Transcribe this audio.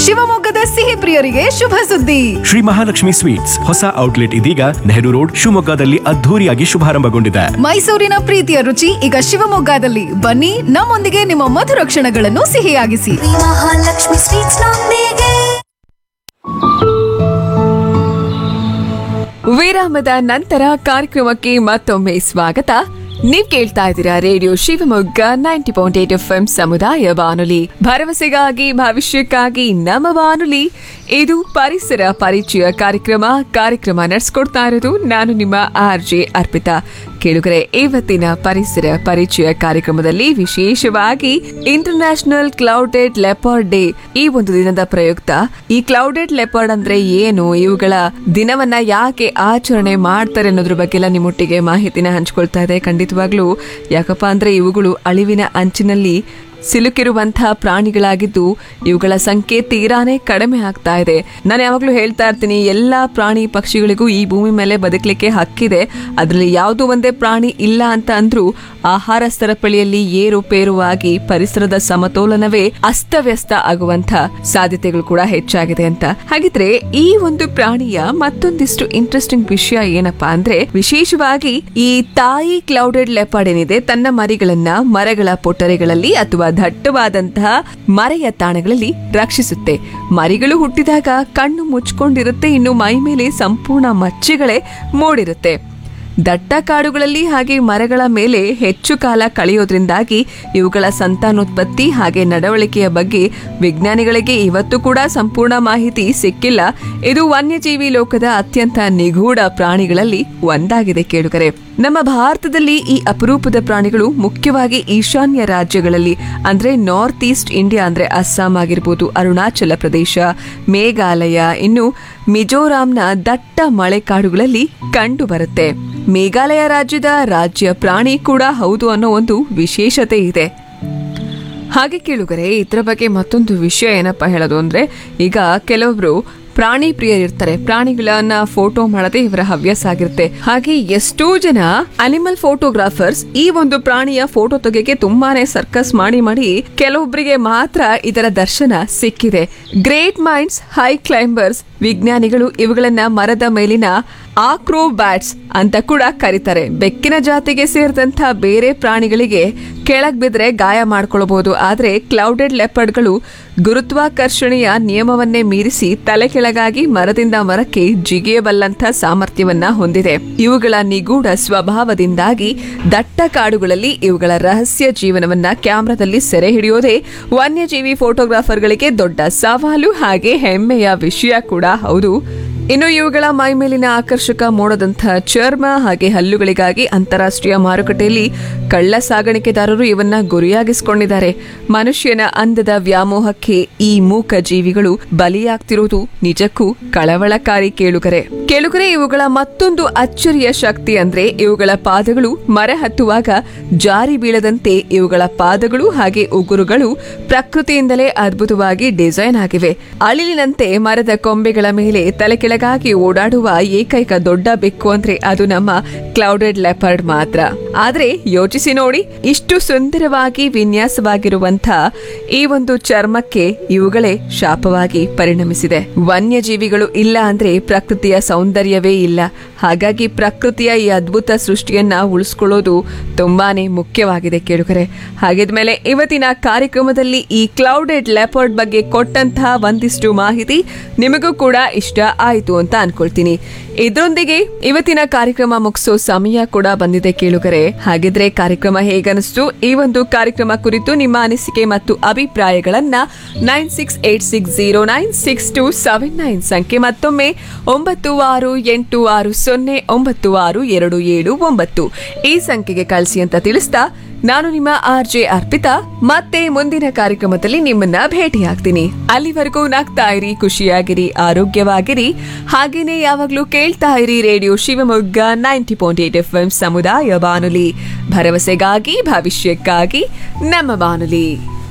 ಶಿವಮೊಗ್ಗದ ಸಿಹಿ ಪ್ರಿಯರಿಗೆ ಶುಭ ಸುದ್ದಿ ಶ್ರೀ ಮಹಾಲಕ್ಷ್ಮಿ ಸ್ವೀಟ್ಸ್ ಹೊಸ ಔಟ್ಲೆಟ್ ಇದೀಗ ನೆಹರು ರೋಡ್ ಶಿವಮೊಗ್ಗದಲ್ಲಿ ಅದ್ಧೂರಿಯಾಗಿ ಶುಭಾರಂಭಗೊಂಡಿದೆ ಮೈಸೂರಿನ ಪ್ರೀತಿಯ ರುಚಿ ಈಗ ಶಿವಮೊಗ್ಗದಲ್ಲಿ ಬನ್ನಿ ನಮ್ಮೊಂದಿಗೆ ನಿಮ್ಮ ಮಧುರ ಕ್ಷಣಗಳನ್ನು ಸಿಹಿಯಾಗಿಸಿ ಶ್ರೀ ಮಹಾಲಕ್ಷ್ಮಿ ಸ್ವೀಟ್ಸ್ ನೊಂದಿಗೆ ವಿರಾಮದ ನಂತರ ಕಾರ್ಯಕ್ರಮಕ್ಕೆ ಮತ್ತೊಮ್ಮೆ ಸ್ವಾಗತ ನೀವ್ ಕೇಳ್ತಾ ಇದ್ದೀರಾ radio Shivamogga ninety point eight F M ಸಮುದಾಯ ಬಾನುಲಿ ಭರವಸೆಗಾಗಿ ಭವಿಷ್ಯಕ್ಕಾಗಿ ನಮ್ಮ ಬಾನುಲಿ ಇದು ಪರಿಸರ ಪರಿಚಯ ಕಾರ್ಯಕ್ರಮ ಕಾರ್ಯಕ್ರಮ ನಡೆಸ್ಕೊಡ್ತಾ ಇರೋದು ನಾನು ನಿಮ್ಮ ಆರ್ ಜೆ ಅರ್ಪಿತಾ ಕೇಳುಗರೆ ಇವತ್ತಿನ ಪರಿಸರ ಪರಿಚಯ ಕಾರ್ಯಕ್ರಮದಲ್ಲಿ ವಿಶೇಷವಾಗಿ ಇಂಟರ್ನ್ಯಾಷನಲ್ ಕ್ಲೌಡೆಡ್ ಲೆಪರ್ಡ್ ಡೇ ಈ ಒಂದು ದಿನದ ಪ್ರಯುಕ್ತ ಈ ಕ್ಲೌಡೆಡ್ ಲೆಪರ್ಡ್ ಅಂದ್ರೆ ಏನು ಇವುಗಳ ದಿನವನ್ನ ಯಾಕೆ ಆಚರಣೆ ಮಾಡ್ತಾರೆ ಅನ್ನೋದ್ರ ಬಗ್ಗೆ ಎಲ್ಲ ನಿಮ್ಮೊಟ್ಟಿಗೆ ಮಾಹಿತಿನ ಹಂಚ್ಕೊಳ್ತಾ ಇದೆ ಖಂಡಿತವಾಗ್ಲೂ ಯಾಕಪ್ಪ ಅಂದ್ರೆ ಇವುಗಳು ಅಳಿವಿನ ಅಂಚಿನಲ್ಲಿ ಸಿಲುಕಿರುವಂತಹ ಪ್ರಾಣಿಗಳಾಗಿದ್ದು ಇವುಗಳ ಸಂಖ್ಯೆ ತೀರಾನೇ ಕಡಿಮೆ ಆಗ್ತಾ ಇದೆ ನಾನು ಯಾವಾಗಲೂ ಹೇಳ್ತಾ ಇರ್ತೀನಿ ಎಲ್ಲಾ ಪ್ರಾಣಿ ಪಕ್ಷಿಗಳಿಗೂ ಈ ಭೂಮಿ ಮೇಲೆ ಬದುಕಲಿಕ್ಕೆ ಹಕ್ಕಿದೆ ಅದರಲ್ಲಿ ಯಾವುದೋ ಒಂದೇ ಪ್ರಾಣಿ ಇಲ್ಲ ಅಂತ ಅಂದ್ರೂ ಆಹಾರ ಸರಪಳಿಯಲ್ಲಿ ಏರುಪೇರುವಾಗಿ ಪರಿಸರದ ಸಮತೋಲನವೇ ಅಸ್ತವ್ಯಸ್ತ ಆಗುವಂತ ಸಾಧ್ಯತೆಗಳು ಕೂಡ ಹೆಚ್ಚಾಗಿದೆ ಅಂತ ಹಾಗಿದ್ರೆ ಈ ಒಂದು ಪ್ರಾಣಿಯ ಮತ್ತೊಂದಿಷ್ಟು ಇಂಟ್ರೆಸ್ಟಿಂಗ್ ವಿಷಯ ಏನಪ್ಪಾ ಅಂದ್ರೆ ವಿಶೇಷವಾಗಿ ಈ ತಾಯಿ ಕ್ಲೌಡೆಡ್ ಲೆಪರ್ಡ್ ಏನಿದೆ ತನ್ನ ಮರಿಗಳನ್ನ ಮರಗಳ ಪೊಟರೆಗಳಲ್ಲಿ ಅಥವಾ ದಟ್ಟವಾದಂತಹ ಮರೆಯ ತಾಣಗಳಲ್ಲಿ ರಕ್ಷಿಸುತ್ತೆ ಮರಿಗಳು ಹುಟ್ಟಿದಾಗ ಕಣ್ಣು ಮುಚ್ಕೊಂಡಿರುತ್ತೆ ಇನ್ನು ಮೈ ಮೇಲೆ ಸಂಪೂರ್ಣ ಮಚ್ಚೆಗಳೇ ಮೂಡಿರುತ್ತೆ ದಟ್ಟ ಕಾಡುಗಳಲ್ಲಿ ಹಾಗೆ ಮರಗಳ ಮೇಲೆ ಹೆಚ್ಚು ಕಾಲ ಕಳೆಯೋದ್ರಿಂದಾಗಿ ಇವುಗಳ ಸಂತಾನೋತ್ಪತ್ತಿ ಹಾಗೆ ನಡವಳಿಕೆಯ ಬಗ್ಗೆ ವಿಜ್ಞಾನಿಗಳಿಗೆ ಇವತ್ತು ಕೂಡ ಸಂಪೂರ್ಣ ಮಾಹಿತಿ ಸಿಕ್ಕಿಲ್ಲ ಇದು ವನ್ಯಜೀವಿ ಲೋಕದ ಅತ್ಯಂತ ನಿಗೂಢ ಪ್ರಾಣಿಗಳಲ್ಲಿ ಒಂದಾಗಿದೆ ಕೇಳುಗರೆ ನಮ್ಮ ಭಾರತದಲ್ಲಿ ಈ ಅಪರೂಪದ ಪ್ರಾಣಿಗಳು ಮುಖ್ಯವಾಗಿ ಈಶಾನ್ಯ ರಾಜ್ಯಗಳಲ್ಲಿ ಅಂದ್ರೆ ನಾರ್ತ್ ಈಸ್ಟ್ ಇಂಡಿಯಾ ಅಂದ್ರೆ ಅಸ್ಸಾಂ ಆಗಿರ್ಬೋದು ಅರುಣಾಚಲ ಪ್ರದೇಶ ಮೇಘಾಲಯ ಇನ್ನು ಮಿಜೋರಾಂನ ದಟ್ಟ ಮಳೆಕಾಡುಗಳಲ್ಲಿ ಕಂಡು ಬರುತ್ತೆ ಮೇಘಾಲಯ ರಾಜ್ಯದ ರಾಜ್ಯ ಪ್ರಾಣಿ ಕೂಡ ಹೌದು ಅನ್ನೋ ಒಂದು ವಿಶೇಷತೆ ಇದೆ ಹಾಗೆ ಕೇಳುಗರೆ ಇದರ ಬಗ್ಗೆ ಮತ್ತೊಂದು ವಿಷಯ ಏನಪ್ಪಾ ಹೇಳೋದು ಅಂದ್ರೆ ಈಗ ಕೆಲವೊಬ್ರು ಪ್ರಾಣಿ ಪ್ರಿಯರಿರ್ತಾರೆ ಪ್ರಾಣಿಗಳನ್ನ ಫೋಟೋ ಮಾಡದೆ ಇವರ ಹವ್ಯಾಸ ಆಗಿರುತ್ತೆ ಹಾಗೆ ಎಷ್ಟೋ ಜನ ಅನಿಮಲ್ ಫೋಟೋಗ್ರಾಫರ್ಸ್ ಈ ಒಂದು ಪ್ರಾಣಿಯ ಫೋಟೋ ತೆಗೆಗೆ ತುಂಬಾನೇ ಸರ್ಕಸ್ ಮಾಡಿ ಮಾಡಿ ಕೆಲವೊಬ್ಬರಿಗೆ ಮಾತ್ರ ಇದರ ದರ್ಶನ ಸಿಕ್ಕಿದೆ ಗ್ರೇಟ್ ಮೈಂಡ್ಸ್ ಹೈ ಕ್ಲೈಂಬರ್ಸ್ ವಿಜ್ಞಾನಿಗಳು ಇವುಗಳನ್ನ ಮರದ ಮೇಲಿನ ಆಕ್ರೋಬ್ಯಾಟ್ಸ್ ಅಂತ ಕೂಡ ಕರೀತಾರೆ ಬೆಕ್ಕಿನ ಜಾತಿಗೆ ಸೇರಿದಂತ ಬೇರೆ ಪ್ರಾಣಿಗಳಿಗೆ ಕೆಳಗ್ ಬಿದ್ರೆ ಗಾಯ ಮಾಡ್ಕೊಳ್ಬಹುದು ಆದ್ರೆ ಕ್ಲೌಡೆಡ್ ಲೆಪರ್ಡ್ಗಳು ಗುರುತ್ವಾಕರ್ಷಣೆಯ ನಿಯಮವನ್ನೇ ಮೀರಿಸಿ ತಲೆ ಕೆಳಗಾಗಿ ಮರದಿಂದ ಮರಕ್ಕೆ ಜಿಗಿಯಬಲ್ಲಂತ ಸಾಮರ್ಥ್ಯವನ್ನ ಹೊಂದಿದೆ ಇವುಗಳ ನಿಗೂಢ ಸ್ವಭಾವದಿಂದಾಗಿ ದಟ್ಟ ಕಾಡುಗಳಲ್ಲಿ ಇವುಗಳ ರಹಸ್ಯ ಜೀವನವನ್ನ ಕ್ಯಾಮ್ರಾದಲ್ಲಿ ಸೆರೆ ಹಿಡಿಯೋದೇ ವನ್ಯಜೀವಿ ಫೋಟೋಗ್ರಾಫರ್ಗಳಿಗೆ ದೊಡ್ಡ ಸವಾಲು ಹಾಗೆ ಹೆಮ್ಮೆಯ ವಿಷಯ ಕೂಡ ಹೌದು ಇನ್ನು ಇವುಗಳ ಮೈಮೇಲಿನ ಆಕರ್ಷಕ ಮೋಡದಂತಹ ಚರ್ಮ ಹಾಗೆ ಹಲ್ಲುಗಳಿಗಾಗಿ ಅಂತಾರಾಷ್ಟ್ರೀಯ ಮಾರುಕಟ್ಟೆಯಲ್ಲಿ ಕಳ್ಳ ಸಾಗಾಣಿಕೆದಾರರು ಇವನ್ನ ಗುರಿಯಾಗಿಸಿಕೊಂಡಿದ್ದಾರೆ ಮನುಷ್ಯನ ಅಂದದ ವ್ಯಾಮೋಹಕ್ಕೆ ಈ ಮೂಕ ಜೀವಿಗಳು ಬಲಿಯಾಗ್ತಿರುವುದು ನಿಜಕ್ಕೂ ಕಳವಳಕಾರಿ ಕೇಳುಗರೆ ಕೇಳುಗರೆ ಇವುಗಳ ಮತ್ತೊಂದು ಅಚ್ಚರಿಯ ಶಕ್ತಿ ಅಂದ್ರೆ ಇವುಗಳ ಪಾದಗಳು ಮರ ಹತ್ತುವಾಗ ಜಾರಿ ಬೀಳದಂತೆ ಇವುಗಳ ಪಾದಗಳು ಹಾಗೆ ಉಗುರುಗಳು ಪ್ರಕೃತಿಯಿಂದಲೇ ಅದ್ಭುತವಾಗಿ ಡಿಸೈನ್ ಆಗಿವೆ ಅಳಿಲಿನಂತೆ ಮರದ ಕೊಂಬೆಗಳ ಮೇಲೆ ತಲೆ ಕೆಳಗಾಗಿ ಓಡಾಡುವ ಏಕೈಕ ದೊಡ್ಡ ಬೆಕ್ಕು ಅಂದ್ರೆ ಅದು ನಮ್ಮ ಕ್ಲೌಡೆಡ್ ಲೆಪರ್ಡ್ ಮಾತ್ರ ಆದ್ರೆ ಯೋಚಿಸಿ ನೋಡಿ ಇಷ್ಟು ಸುಂದರವಾಗಿ ವಿನ್ಯಾಸವಾಗಿರುವಂತ ಈ ಒಂದು ಚರ್ಮಕ್ಕೆ ಇವುಗಳೇ ಶಾಪವಾಗಿ ಪರಿಣಮಿಸಿದೆ ವನ್ಯಜೀವಿಗಳು ಇಲ್ಲ ಅಂದ್ರೆ ಪ್ರಕೃತಿಯ ಸೌಂದರ್ಯವೇ ಇಲ್ಲ ಹಾಗಾಗಿ ಪ್ರಕೃತಿಯ ಈ ಅದ್ಭುತ ಸೃಷ್ಟಿಯನ್ನ ಉಳಿಸ್ಕೊಳ್ಳೋದು ತುಂಬಾನೇ ಮುಖ್ಯವಾಗಿದೆ ಕೇಳುಗರೆ ಹಾಗಿದ್ಮೇಲೆ ಇವತ್ತಿನ ಕಾರ್ಯಕ್ರಮದಲ್ಲಿ ಈ ಕ್ಲೌಡೆಡ್ ಲೆಪರ್ಡ್ ಬಗ್ಗೆ ಕೊಟ್ಟಂತಹ ಒಂದಿಷ್ಟು ಮಾಹಿತಿ ನಿಮಗೂ ಕೂಡ ಇಷ್ಟ ಆಯಿತು ಅಂತ ಅನ್ಕೊಳ್ತೀನಿ ಇದರೊಂದಿಗೆ ಇವತ್ತಿನ ಕಾರ್ಯಕ್ರಮ ಮುಗಿಸೋ ಸಮಯ ಕೂಡ ಬಂದಿದೆ ಕೇಳುಗರೆ ಹಾಗಿದ್ರೆ ಕಾರ್ಯಕ್ರಮ ಹೇಗನಿಸ್ತು ಈ ಒಂದು ಕಾರ್ಯಕ್ರಮ ಕುರಿತು ನಿಮ್ಮ ಅನಿಸಿಕೆ ಮತ್ತು ಅಭಿಪ್ರಾಯಗಳನ್ನ nine six eight six zero nine six two seven nine ಸಂಖ್ಯೆ ಮತ್ತೊಮ್ಮೆ ಒಂಬತ್ತು ಆರು ಎಂಟು ಆರು ಸೊನ್ನೆ ಒಂಬತ್ತು ಆರು ಎರಡು ಏಳು ಒಂಬತ್ತು ಈ ಸಂಖ್ಯೆಗೆ ಕಳಿಸಿ ಅಂತ ತಿಳಿಸ್ತಾ ನಾನು ನಿಮ್ಮ ಆರ್ ಜೆ ಅರ್ಪಿತಾ ಮತ್ತೆ ಮುಂದಿನ ಕಾರ್ಯಕ್ರಮದಲ್ಲಿ ನಿಮ್ಮನ್ನ ಭೇಟಿಯಾಗ್ತೀನಿ ಅಲ್ಲಿವರೆಗೂ ನಗ್ತಾ ಇರಿ ಖುಷಿಯಾಗಿರಿ ಆರೋಗ್ಯವಾಗಿರಿ ಹಾಗೇನೆ ಯಾವಾಗ್ಲೂ ಕೇಳ್ತಾ ಇರಿ radio Shivamogga ninety point eight F M ಸಮುದಾಯ ಬಾನುಲಿ ಭರವಸೆಗಾಗಿ ಭವಿಷ್ಯಕ್ಕಾಗಿ ನಮ್ಮ ಬಾನುಲಿ